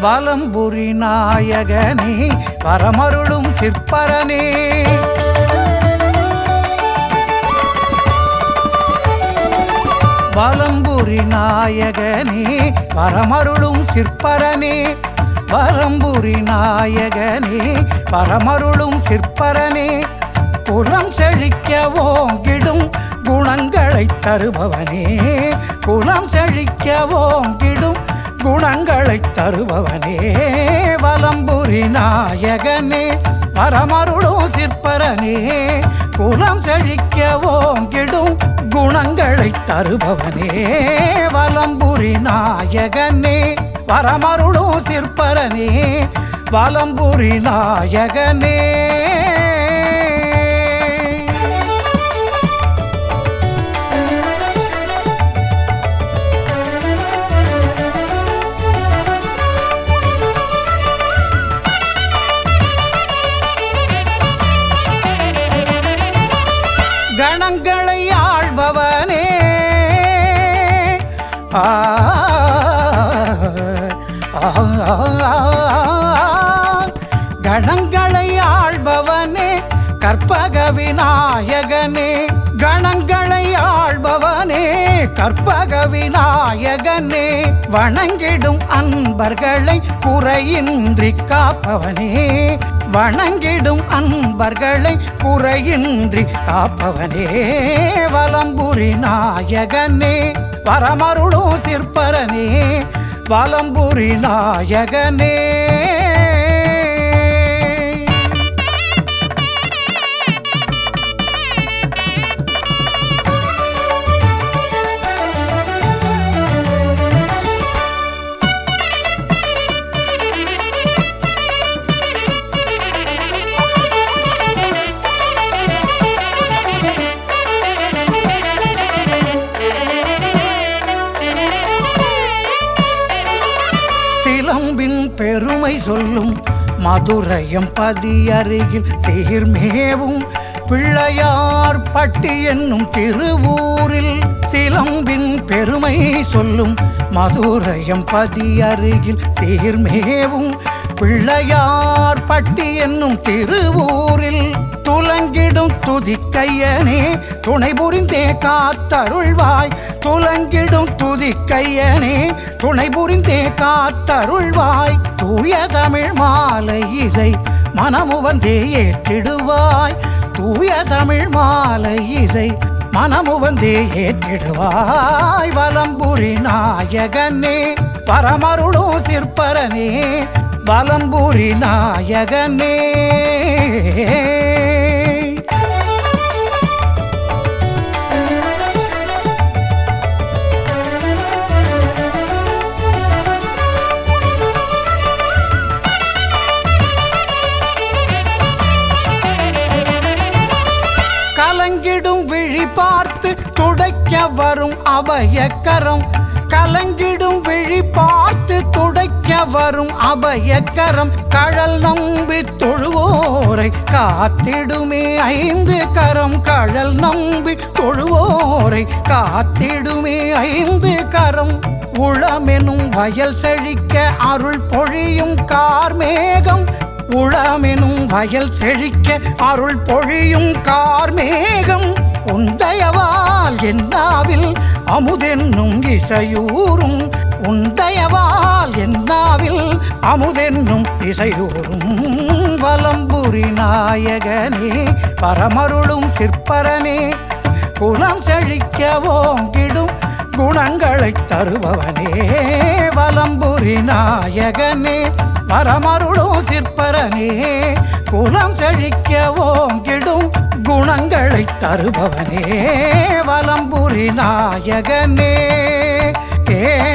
வலம்புரி நாயகனே வரமருளும் சிற்பரனே வலம்புரி நாயகனே வரமருளும் சிற்பரனே வரம்புரி நாயகனே வரமருளும் சிற்பரனே குலம் செழிக்க ஓங்கிடும் குணங்களை தருபவனே குலம் செழிக்க ஓங்கிடும் குணங்களை தருபவனே வலம்புரி நாயகனே வரமருளும் சிற்பரனே குலம் செழிக்க ஓங்கிடும் குணங்களை தருபவனே வலம்புரி நாயகனே வரமருளும் சிற்பரனே வலம்புரி நாயகனே கணங்களை ஆள்பவனே ஆ, ஆ, ஆ, கணங்களை ஆள்பவனே கற்பக விநாயகனே கணங்களை ஆள்பவனே கற்பக விநாயகனே வணங்கிடும் அன்பர்களை குறையின்றி காப்பவனே வணங்கிடும் அன்பர்களை குறையின்றி காப்பவனே வலம்புரி நாயகனே வரமருளும் சிற்பரனே வலம்புரி நாயகனே சிலம்பின் பெருமை சொல்லும் மதுரையம் பதி அருகில் சீர்மேவும் பிள்ளையார் பட்டி என்னும் திருவூரில் சிலம்பின் பெருமை சொல்லும் மதுரையம் பதி அருகில் சீர்மேவும் பிள்ளையார் பட்டி என்னும் திருவூரில் துலங்கிடும் துதிக்கையனே துணை புரிந்தே காத்தருள்வாய் துலங்கிடும் துதிக்கையனே துணை புரிந்தே காத்தருள்வாய் தூய தமிழ் மாலை இசை மனமு வந்தே ஏற்றிடுவாய் தூய தமிழ் மாலை இசை மனமு வந்தே ஏற்றிடுவாய் வலம்புரி நாயகனே பரமருளும் சிற்பரனே வலம்புரி நாயகனே கலங்கிடும் விழி பார்த்து துடைக்க வரும் அபயக்கரம் கலங்கிடும் விழி பார்த்து துடைக்க வரும் அபயக்கரம் கழல் நம்பி தொழுவோரை காத்திடுமே ஐந்து கரம் கழல் நம்பி தொழுவோரை காத்திடுமே ஐந்து கரம் உளமெனும் வயல் செழிக்க அருள் பொழியும் கார்மேகம் உளமெனும் வயல் செழிக்க அருள் பொழியும் கார்மேகம் உந்தயவால் என்னாவில் அமுதென்னும் இசையூரும் உந்தயவால் என்னாவில் அமுதென்னும் இசையூரும் வலம்புரி நாயகனே பரமருளும் சிற்பரனே குலம் செழிக்க ஓங்கிடும் குணங்களை தருபவனே வலம்புரி நாயகனே வரமருளும் சிற்பரனே குலம் செழிக்க ஓங்கிடும் குணங்களை தருபவனே வலம்புரி நாயகனே ஏ